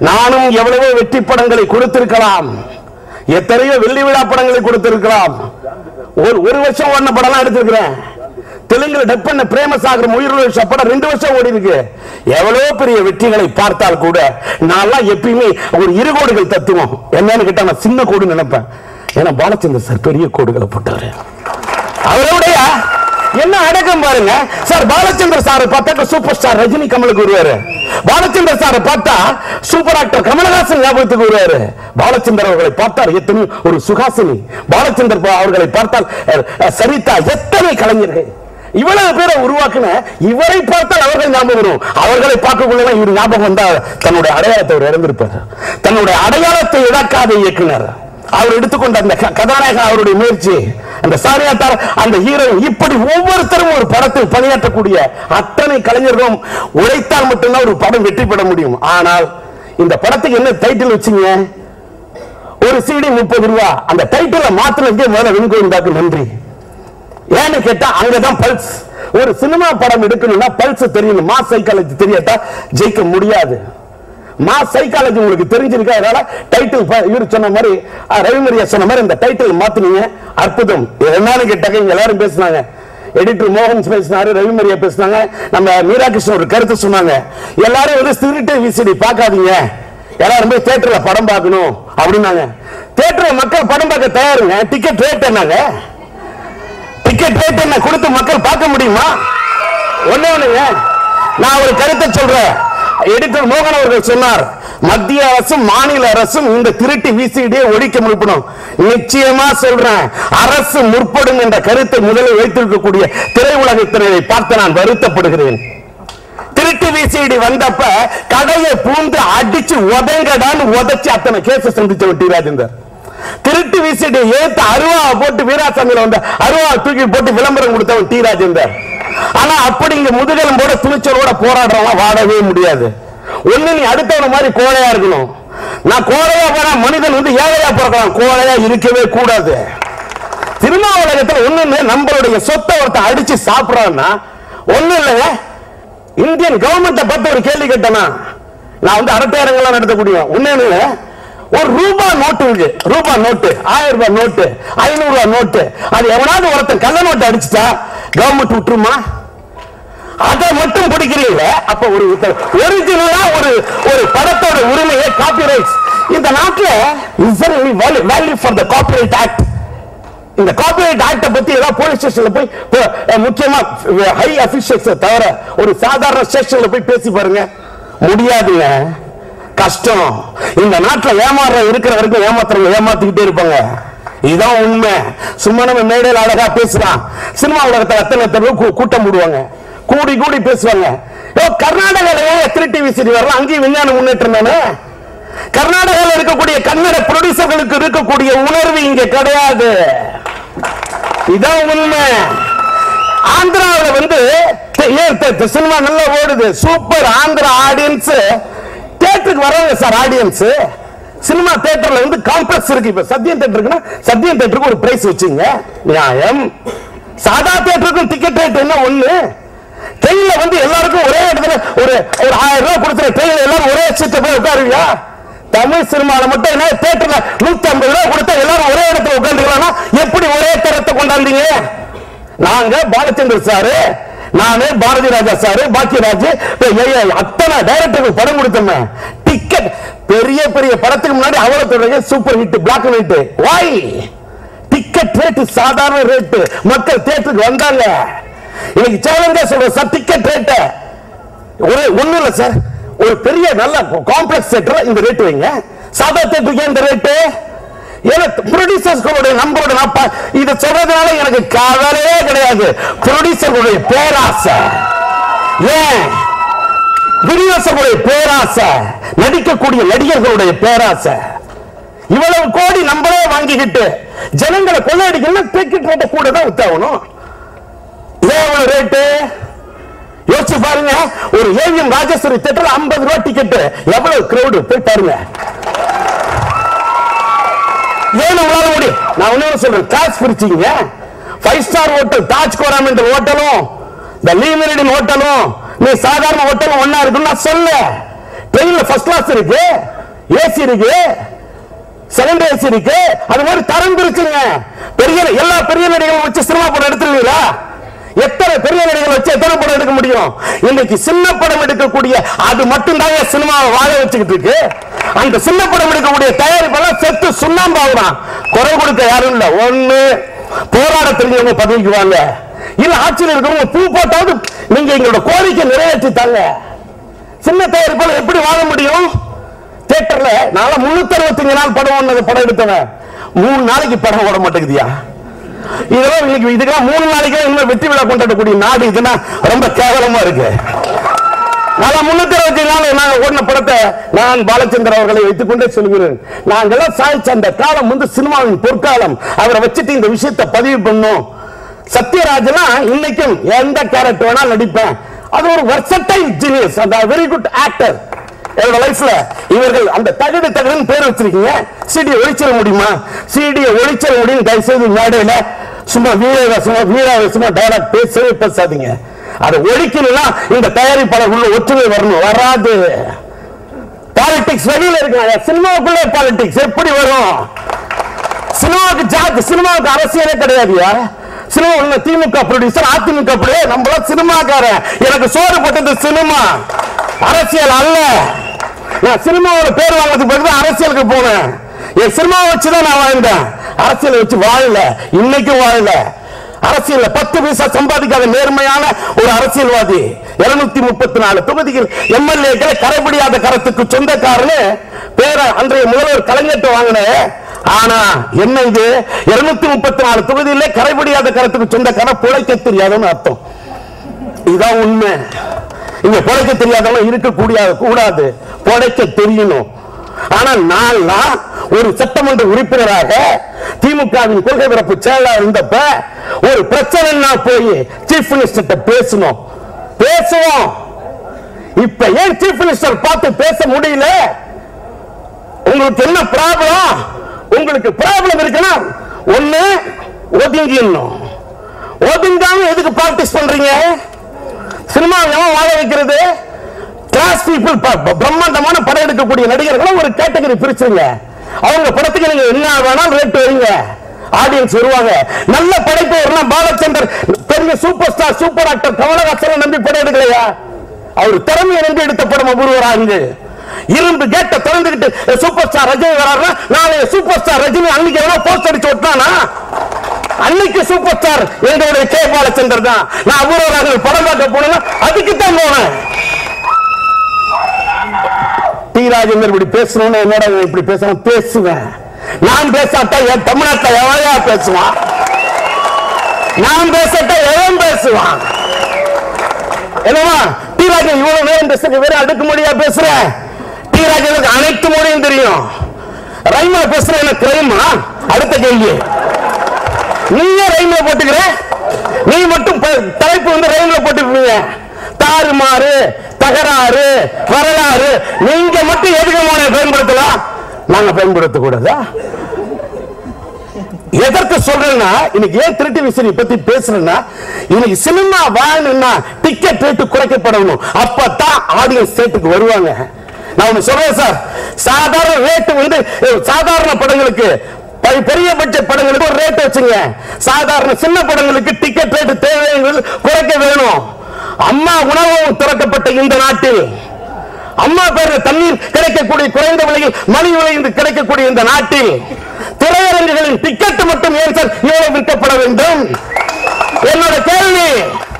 நானும் எவ்வளவோ வெற்றி படங்களை கொடுத்திருக்கலாம் எத்தனையோ வெள்ளி விழா படங்களை கொடுத்திருக்கலாம் ஒரு ஒரு வருஷம் ஓடின படம்லாம் எடுத்திருக்கிறேன் தெலுங்குல டப் பண்ண பிரேமசாகரம் உயிர் படம் ரெண்டு வருஷம் ஓடி இருக்கு எவ்வளவு பெரிய வெற்றிகளை பார்த்தால் கூட நான்லாம் எப்பயுமே ஒரு இரு கோடுகள் தத்துவம் என்னன்னு கேட்டா நான் சின்ன கோடு நினைப்பேன் ஏன்னா பாலச்சந்தர் சார் பெரிய கோடுகளை போட்டாரு அவருடைய என்ன அடக்கம் பாருங்க சார் பாலச்சந்தர் சார் பார்த்தா சூப்பர் ஸ்டார் ரஜினி கமலுக்கு வருவாரு பாலச்சந்தர் சார் பார்த்தா சூப்பர் ஆக்டர் கமலஹாசன் ஞாபகத்துக்கு வருவாரு பாலச்சந்தர் அவர்களை பார்த்தால் எத்தனை ஒரு சுகாசினி பாலச்சந்தர் பா- அவர்களை பார்த்தால் அஹ், அஹ், சரிதா எத்தனை கலைஞர்கள் இவ்வளவு பேரை உருவாக்கின இவரை பார்த்தால் அவர்கள் ஞாபகம் வரும் அவர்களை பார்க்கக்குள்ள இவர் ஞாபகம் வந்தா தன்னுடைய அடையாளத்தை அவர் இழந்திருப்பார் தன்னுடைய அடையாளத்தை இழக்காத இயக்குனர் அவர் எடுத்துக்கொண்ட அந்த க- கதாநாயகன் அவருடைய முயற்சி அந்த சாரியாத்தார் அந்த ஹீரோ இப்படி ஒவ்வொருத்தரும் ஒரு படத்தில் பணியாற்றக்கூடிய அத்தனை கலைஞர்களும் உழைத்தால் மட்டும்தான் ஒரு படம் வெற்றி பெற முடியும் ஆனால் இந்த படத்துக்கு என்ன டைட்டில் வச்சீங்க ஒரு சிடி முப்பது ரூபா அந்த டைட்டில மாத்தினதுக்கே முதல்ல வெண்கோவிந்தாக்கு நன்றி ஏன்னு கேட்டா அங்கதான் பல்ஸ் ஒரு சினிமா படம் எடுக்கணும்னா பல்ஸ் தெரியணும் மாஸ் சைக்காலஜி தெரியாட்டா ஜெயிக்க முடியாது மாஸ் சைக்காலஜி உங்களுக்கு தெரிஞ்சிருக்கா அதனால டைட்டில் இவர் சொன்ன மாதிரி அஹ், ரவிமரியா சொன்ன மாதிரி இந்த டைட்டில் மாத்துனீங்க அற்புதம் என்னன்னு கேட்டாக்க இங்க எல்லாரும் பேசினாங்க எடிட்டர் மோகன் பேசினாரு ரவிமரியா பேசினாங்க நம்ம மீரா கிருஷ்ணன் ஒரு கருத்து சொன்னாங்க எல்லாரும் வந்து திருட்டு விசிடி பார்க்காதீங்க எல்லாரும் போய் தியேட்டர்ல படம் பார்க்கணும் அப்படின்னாங்க தியேட்டர்ல மக்கள் படம் பார்க்க தயாருங்க டிக்கெட் ரேட் என்னங்க டிக்கெட் ரேட் என்ன கொடுத்து மக்கள் பார்க்க முடியுமா ஒண்ணே ஒண்ணுங்க நான் ஒரு கருத்தை சொல்றேன் எடிட்டர் மோகன் அவர்கள் சொன்னார் மத்திய அரசும் மாநில அரசும் இந்த திருட்டு விசிடியை ஒழிக்க முற்படும் நிச்சயமா சொல்றேன் அரசு முற்படும் என்ற கருத்தை முதலில் வைத்திருக்கக்கூடிய திரையுலகத்தினரை பார்த்து நான் வருத்தப்படுகிறேன் திருட்டு விசிடி வந்தப்ப கடையை பூந்து அடிச்சு உதங்கடான்னு உதைச்சு அத்தனை கேஸ் சந்திச்ச டி ராஜேந்தர் திருட்டு விசிடி ஏத்து அருவா போட்டு வீராசாமியில வந்த அருவா தூக்கி போட்டு விளம்பரம் கொடுத்தவன் டி ராஜேந்தர் ஆனா அப்படி இங்க முதுகெலும்போட துணிச்சலோட போராடுறவங்க வாழவே முடியாது ஒண்ணு நீ அடுத்தவன மாதிரி கோழையா இருக்கணும் நான் கோழையா போனா மனிதன் வந்து ஏழையா பிறக்கலாம் கோழையா இருக்கவே கூடாது சினிமா உலகத்துல ஒண்ணு நம்மளுடைய சொத்தை ஒருத்தன் அடிச்சு சாப்பிடறான்னா ஒண்ணு இல்லைங்க இந்தியன் கவர்மெண்ட்டை பத்தி ஒரு கேள்வி கேட்டனா நான் வந்து அரட்டையரங்கெல்லாம் நடத்தக்கூடிய ஒண்ணு ஒரு ரூபா நோட்டு இருக்கு ரூபா நோட்டு ஆயிரம் ரூபாய் நோட்டு ஐநூறு ரூபாய் நோட்டு அது எவனாவது ஒருத்தன் கள்ள நோட்டு அடிச்சுட்டா கவர்மெண்ட் விட்டுருமா அதை மட்டும் பிடிக்கிறீங்க அப்ப ஒரு ஒரிஜினலா ஒரு ஒரு படத்தோட உரிமையை காப்பிரைட்ஸ் இந்த நாட்டுல is value for the copyright act இந்த காப்பிரைட் ஆக்ட பத்தி ஏதாவது போலீஸ் ஸ்டேஷன்ல போய் போ- அஹ் முக்கியமா ஹை அபிஷியல்ஸ் தவிர ஒரு சாதாரண ஸ்டேஷன்ல போய் பேசி பாருங்க முடியாதுங்க கஷ்டம் இந்த நாட்டுல ஏமாற இருக்கிற வரைக்கும் ஏமாத்துறவங்க ஏமாத்திக்கிட்டே இருப்பாங்க இதுதான் உண்மை சும்மா நம்ம மேடையில் அழகா பேசலாம் சினிமா உலகத்துல எத்தனை தடவை கூ- கூட்டம் போடுவாங்க கூடி கூடி பேசுவாங்க ஓ கர்நாடகால திருட்டி விசிறி வரலாம் அங்கேயும் விஞ்ஞான முன்னேற்றம் தானே கர்நாடகாவில் இருக்கக்கூடிய கன்னட ப்ரொடியூசர்களுக்கு இருக்கக்கூடிய உணர்வு இங்க கிடையாது இதான் உண்மை ஆந்திராவில் வந்து தெ- ஏன் தெ- தெ- சினிமா நல்லா ஓடுது சூப்பர் ஆந்திரா ஆடியன்ஸ் தியேட்டருக்கு வராங்க சார் ஆடியன்ஸ் சினிமா தியேட்டர்ல வந்து காம்ப்ளெக்ஸ் இருக்கு இப்ப சத்யம் தியேட்டருக்குன்னா சத்யம் தியேட்டருக்கு ஒரு பிரைஸ் வச்சுங்க நியாயம் சாதா தியேட்டருக்கும் டிக்கெட் ரேட் என்ன ஒண்ணு ட்ரெயின்ல வந்து எல்லாருக்கும் ஒரே இடத்துல ஒரு ஒரு ஆயிரம் ரூபாய் கொடுத்துற ட்ரெயின்ல எல்லாரும் ஒரே சீட்டை போய் உட்காருவியா தமிழ் சினிமால மட்டும் என்ன தியேட்டர்ல நூத்தி ஐம்பது ரூபாய் கொடுத்தா எல்லாரும் ஒரே இடத்துல உட்காந்துக்கலாம் எப்படி ஒரே தரத்தை கொண்டாந்தீங்க நாங்க பாலச்சந்தர் சாரு நானு பாரதி ராஜா சாரு பாக்கியராஜ் அத்தனை டைரக்டருக்கு படம் கொடுத்தோமே டிக்கெட் பெரிய பெரிய படத்துக்கு முன்னாடி அவ்வளவு தொடங்க super hit black and white வாய் டிக்கெட் ரேட் சாதாரண ரேட் மக்கள் தியேட்டருக்கு வந்தாங்க இன்னைக்கு சேலஞ்சா சொல்ற சார் டிக்கெட் ரேட் ஒரு ஒண்ணு இல்ல சார் ஒரு பெரிய நல்ல காம்ப்ளெக்ஸ் தியேட்டர் இந்த ரேட் வைங்க சாதா தியேட்டருக்கு இந்த ரேட்டு ஏன்னா ப்ரொடியூசர்ஸ்களுடைய நம்மளோட நான் பா- இதை சொல்றதுனால எனக்கு கவலையே கிடையாது ப்ரொடியூசர்களுடைய பேராசை ஏன் விநியோகங்களுடைய பேராசை நடிக்கக்கூடிய நடிகர்களுடைய பேராசை இவ்வளவு கோடி நம்மளே வாங்கிக்கிட்டு ஜனங்களை கொள்ளையடிக்கணும் டிக்கெட் ரேட்டை கூட தான் வித்தாகணும் ஏன் இவ்வளவு ரேட்டு யோசிச்சு பாருங்க ஒரு ஏவிஎம் ராஜேஸ்வரி தியேட்டர் ஐம்பது ரூபாய் டிக்கெட் எவ்வளவு கிரௌடு போய் பாருங்க ஏன் உங்களால முடியும் நான் ஒண்ணு சொல்றேன் கிளாஸ் பிரிச்சீங்க five star hotel Taj Coromandel ஹோட்டலும் இந்த லீ மெரிடியன் ஹோட்டலும் நீ சாதாரண ஹோட்டலும் ஒண்ணா இருக்குன்னு நான் சொல்ல ட்ரெயின்ல ஃபர்ஸ்ட் கிளாஸ் இருக்கு ஏசி இருக்கு செகண்ட் ஏசி இருக்கு அது மாதிரி தரம் பிரிச்சுங்க பெரிய எல்லா பெரிய நடிகர்களும் வச்சு சினிமா படம் எடுத்துருவீங்களா எத்தனை பெரிய நடிகர்கள் வச்சு எத்தனை படம் எடுக்க முடியும் இன்னைக்கு சின்ன படம் எடுக்கக்கூடிய அது மட்டும் தாங்க சினிமாவை வாழ வச்சுக்கிட்டு இருக்கு அந்த சின்ன படம் எடுக்கக்கூடிய தயாரிப்பெல்லாம் செத்து சுண்ணாம்பாகுறான் குறை கொடுக்க யாரும் இல்ல ஒண்ணு போராட தெரிஞ்சவங்க பதவிக்கு வாங்க இல்ல ஆட்சியில் இருக்கிறவங்க பூ போட்டாவது நீங்க எங்களோட கோரிக்கை நிறைவேற்றி தாங்க சின்ன தயாரிப்பாளர் எப்படி வாழ முடியும் தியேட்டர்ல நான் முன்னூத்தி அறுபத்தஞ்சு நாள் படம் ஒண்ணு படம் எடுத்தவன் மூணு நாளைக்கு படம் ஓட மாட்டேங்குதியா இதெல்லாம் இன்னைக்கு இதுக்கெல்லாம் மூணு நாளைக்கு இன்னும் வெற்றி விழா கொண்டாடக்கூடிய நாடு இதுனா ரொம்ப கேவலமா இருக்கு நான் முன்னூத்தி அறுபத்தி நாலு நாங்க ஓடின படத்தை நான் பாலச்சந்திர அவர்களை வைத்துக் கொண்டே சொல்கிறேன் நாங்கெல்லாம் சாய்ச்ச அந்த காலம் வந்து சினிமாவின் பொற்காலம் அவரை வச்சுட்டு இந்த விஷயத்தை பதிவு பண்ணும் சத்யராஜனா இன்னைக்கும் எந்த கேரக்டர் வேணா நடிப்பேன் அது ஒரு வெர்சடைல் ஜீனியஸ் அந்த வெரி குட் ஆக்டர் என்னோட லைஃப்ல இவர்கள் அந்த தகடு தகடுன்னு பேர் வச்சிருக்கீங்க சிடியை ஒழிச்சிட முடியுமா சிடியை ஒழிச்சிட முடியும் தயவு செய்து மேடையில சும்மா வீரரசமா வீரரசமா டைலாக் பேசவே பேசாதீங்க அதை ஒழிக்கணும்னா இந்த தயாரிப்பாளர் உள்ள ஒற்றுமை வரணும் வராது பாலிடிக்ஸ் வெளியில இருக்காங்க சினிமாவுக்குள்ளே பாலிடிக்ஸ் எப்படி வரும் சினிமாவுக்கு ஜாத் சினிமாவுக்கு அரசியலே கிடையாதுயா சினிமா உள்ள திமுக ப்ரொடியூசர் அதிமுக அப்படியே நம்மள சினிமாக்காரன் எனக்கு சோறு போட்டது சினிமா அரசியல் அல்ல நான் சினிமாவோட பேர் வாங்குறதுக்கு பதிலா அரசியலுக்கு போனேன் என் சினிமாவை வச்சுதான் நான் வாழ்ந்தேன் அரசியலை வச்சு வாழல இன்னைக்கும் வாழல அரசியல்ல பத்து பைசா சம்பாதிக்காத நேர்மையான ஒரு அரசியல்வாதி இருநூத்தி முப்பத்தி நாலு தொகுதிகள் எம்எல்ஏக்களை கரைபிடியாத கரத்துக்கு சொந்தக்காரன்னு பேர அன்றைய முதல்வர் கலைஞர்ட்ட வாங்கினேன் ஆனா என்ன இது இருநூத்தி முப்பத்தி நாலு தொகுதியிலே கரைபிடியாத கரத்துக்கு சொந்தக்காரன் பிழைக்க தெரியாதுன்னு அர்த்தம் இதுதான் உண்மை இங்க பிழைக்க தெரியாதவங்க இருக்கக்கூடிய கூடாது பிழைக்க தெரியணும் ஆனா நான் ஒரு சட்டமன்ற உறுப்பினராக திமுகவின் கொள்கை பிறப்பு செயலாளர் இருந்தப்ப ஒரு பிரச்சனைன்னா போய் சீஃப் மினிஸ்டர் பேசணும் பேசுவோம் இப்ப ஏன் சீஃப் மினிஸ்டர் பார்த்து பேச முடியல உங்களுக்கு என்ன ப்ராப்ளம் உங்களுக்கு ப்ராப்ளம் இருக்குன்னா ஒண்ணு ஒதுங்கிடணும் ஒதுங்காம எதுக்கு பிராக்டிஸ் பண்றீங்க சினிமா எவன் வாழ வைக்கிறது கிளாஸ் பீப்புள் பிரம்மாண்டமான படம் எடுக்கக்கூடிய நடிகர்களை ஒரு கேட்டகரி பிரிச்சுங்க அவங்க படத்துக்கு நீங்க என்ன வேணாலும் ரேட் வைங்க ஆடியன்ஸ் வருவாங்க நல்ல படைப்பு வரலாம் பாலச்சந்தர் பெரிய சூப்பர் ஸ்டார் சூப்பர் ஆக்டர் கமலஹாசனை நம்பி படம் எடுக்கலையா அவர் திறமையை நம்பி எடுத்த படம் அபூர்வராங்க இரும்பு கேட்ட திறந்துகிட்டு சூப்பர் ஸ்டார் ரஜினி வராருன்னா நாளை சூப்பர் ஸ்டார் ரஜினி அன்னைக்கு எவனோ போஸ்ட் அடிச்சு விட்டானா அன்னைக்கு சூப்பர் ஸ்டார் எங்களுடைய கே பாலச்சந்தர் தான் நான் அபூர்வராக படம் பார்க்க போனேன்னா அதுக்கு தான் போனேன் டி ராஜேந்தர் இப்படி பேசணும்னு என்னோட இப்படி பேசணும் பேசுவேன் நான் பேசாட்டா என் தமிழ்நாட்டில் எவனையா பேசுவான் நான் பேசட்டா எவன் பேசுவான் என்னவா டி ராஜன் இவ்வளவு நேரம் பேசுறது வேற அடுக்கு மொழியா பேசுறேன் டி ராஜனுக்கு அனைத்து மொழியும் தெரியும் ரைமா பேசுற எனக்கு ரைமா அடுத்த கேள்வி நீயே ரைம்ல போட்டுக்கிற நீ மட்டும் ப- தலைப்பு வந்து ரைம்ல போட்டுருப்பீங்க தாறுமாறு தகராறு வரலாறு நீங்க மட்டும் எதுக்கு மோனை பயன்படுத்தலாம் நாங்க பயன்படுத்த கூடாதா எதற்கு சொல்றேன்னா இன்னைக்கு ஏன் திருட்டு விசிறி பத்தி பேசுறேன்னா இன்னைக்கு சினிமா வாழணும்னா டிக்கெட் ரேட்டு குறைக்கப்படணும் அப்பதான் ஆடியன்ஸ் ரேட்டுக்கு வருவாங்க நான் ஒண்ணு சொல்றேன் சார் சாதாரண ரேட்டு வந்து அஹ், சாதாரண படங்களுக்கு பெ- பெரிய பட்ஜெட் படங்களுக்கு ஒரு ரேட் வச்சுங்க சாதாரண சின்ன படங்களுக்கு டிக்கெட் ரேட்டு தேவைங்கிறது குறைக்க வேணும் அம்மா உணவகம் திறக்கப்பட்ட இந்த நாட்டில் அம்மா பேர்ல தண்ணீர் கிடைக்கக்கூடிய குறைந்த விலையில் மணி விலையில் கிடைக்கக்கூடிய இந்த நாட்டில் திரையரங்குகளின் டிக்கெட் மட்டும் ஏன் சார் இவ்வளவு விற்கப்பட வேண்டும் என்னோட கேள்வி